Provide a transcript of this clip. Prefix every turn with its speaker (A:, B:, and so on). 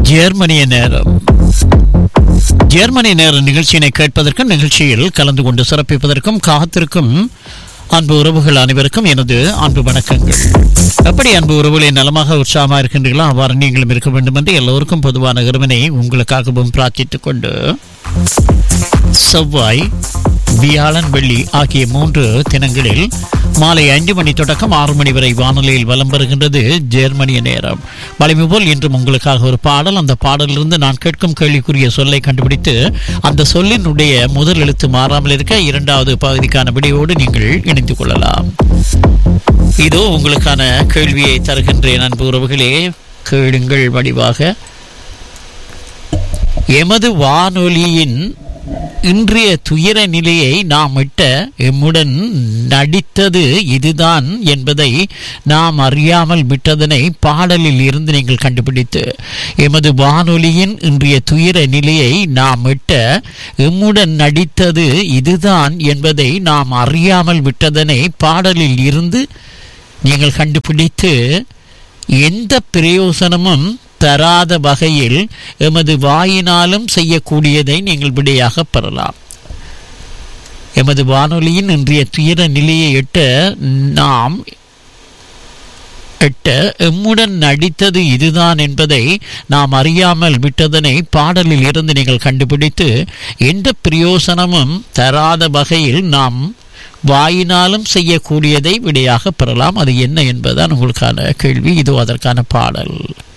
A: ஜெர்மனிய நேரம் ஜெர்மனி நேர நிகழ்ச்சியினை கேட்பதற்கும் நிகழ்ச்சியில் கலந்து கொண்டு சிறப்பிப்பதற்கும் காத்திருக்கும் அன்பு உறவுகள் அனைவருக்கும் எனது அன்பு வணக்கங்கள் எப்படி அன்பு உறவுகளை நலமாக உற்சாகமாக இருக்கின்றீர்களோ அவ்வாறு நீங்களும் இருக்க வேண்டும் என்று எல்லோருக்கும் பொதுவான இறைவனை உங்களுக்காகவும் பிரார்த்தித்துக் கொண்டு செவ்வாய் வியாழன் வெள்ளி ஆகிய மூன்று தினங்களில் மாலை ஐந்து மணி தொடக்கம் ஆறு மணி வரை வானொலியில் வலம் வருகின்றது ஜெர்மனிய நேரம் வலிமை போல் இன்றும் உங்களுக்காக ஒரு பாடல் அந்த பாடலிலிருந்து நான் கேட்கும் கேள்விக்குரிய சொல்லை கண்டுபிடித்து அந்த சொல்லினுடைய முதல் எழுத்து மாறாமல் இருக்க இரண்டாவது பகுதிக்கான விடையோடு நீங்கள் இணைந்து கொள்ளலாம் இதோ உங்களுக்கான கேள்வியை தருகின்றேன் அன்பு உறவுகளே கேளுங்கள் வடிவாக எமது வானொலியின் இன்றைய துயர நிலையை நாம் இட்ட எம்முடன் நடித்தது இதுதான் என்பதை நாம் அறியாமல் விட்டதனை பாடலில் இருந்து நீங்கள் கண்டுபிடித்து எமது வானொலியின் இன்றைய துயர நிலையை நாம் இட்ட எம்முடன் நடித்தது இதுதான் என்பதை நாம் அறியாமல் விட்டதனை பாடலில் இருந்து நீங்கள் கண்டுபிடித்து எந்த பிரயோசனமும் தராத வகையில் எமது வாயினாலும் செய்யக்கூடியதை நீங்கள் விடையாக பெறலாம் எமது வானொலியின் இன்றைய துயர நிலையை எட்ட நாம் எட்ட எம்முடன் நடித்தது இதுதான் என்பதை நாம் அறியாமல் விட்டதனை பாடலில் இருந்து நீங்கள் கண்டுபிடித்து எந்த பிரயோசனமும் தராத வகையில் நாம் வாயினாலும் செய்யக்கூடியதை விடையாக பெறலாம் அது என்ன என்பதுதான் உங்களுக்கான கேள்வி இதோ அதற்கான பாடல்